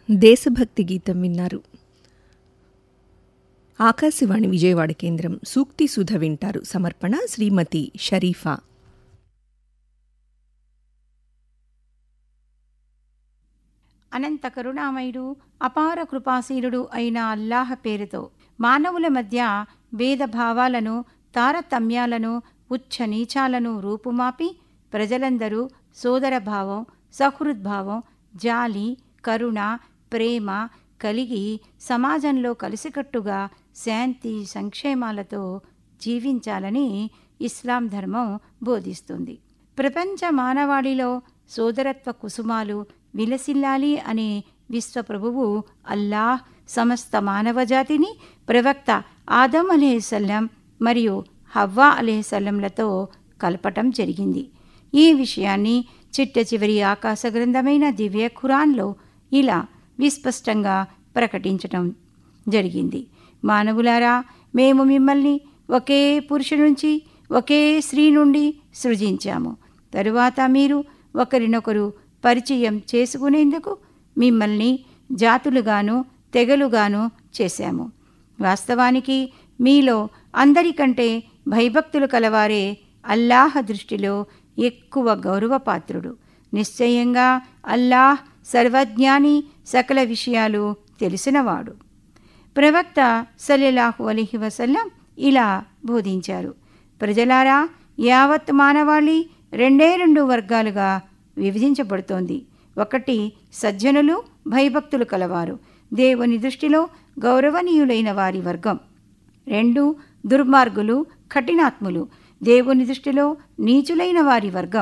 దేశభక్తి గీతం విన్నారు ఆకాశవాణి విజయవాడ కేంద్రం సూక్తి సుధ వింటారు సమర్పణ శ్రీమతి షరీఫా అనంత కరుణామయుడు అపార కృపాశీలుడు అయిన అల్లాహ్ పేరుతో మానవుల మధ్య భేదభావాలను తారతమ్యాలను ఉచ్చ నీచాలను రూపుమాపి ప్రజలందరూ సోదరభావం సహృద్భావం జాలి కరుణ ప్రేమ కలిగి సమాజంలో కలిసికట్టుగా శాంతి సంక్షేమాలతో జీవించాలని ఇస్లాం ధర్మం బోధిస్తుంది ప్రపంచ మానవాళిలో సోదరత్వ కుసుమాలు విలసిల్లాలి అనే విశ్వప్రభువు అల్లాహ్ సమస్త మానవజాతిని ప్రవక్త ఆదం అలేసల్లం మరియు హవ్వా అలేసల్లంలతో కలపటం జరిగింది ఈ విషయాన్ని చిట్ట చివరి ఆకాశ గ్రంథమైన దివ్య ఖురాన్లో ఇలా విస్పష్టంగా ప్రకటించటం జరిగింది మానవులారా మేము మిమ్మల్ని ఒకే పురుషు నుంచి ఒకే స్త్రీ నుండి సృజించాము తరువాత మీరు ఒకరినొకరు పరిచయం చేసుకునేందుకు మిమ్మల్ని జాతులుగాను తెగలుగాను చేశాము వాస్తవానికి మీలో అందరికంటే భయభక్తులు కలవారే అల్లాహ్ దృష్టిలో ఎక్కువ గౌరవపాత్రుడు నిశ్చయంగా అల్లాహ్ సర్వజ్ఞాని సకల విషయాలు తెలిసినవాడు ప్రవక్త సల్లెలాహు అలీహి వసల్లం ఇలా బోధించారు ప్రజలారా యావత్ మానవాళి రెండే రెండు వర్గాలుగా విభజించబడుతోంది ఒకటి సజ్జనులు భయభక్తులు కలవారు దేవుని దృష్టిలో గౌరవనీయులైన వారి వర్గం రెండు దుర్మార్గులు కఠినాత్ములు దేవుని దృష్టిలో నీచులైన వారి వర్గం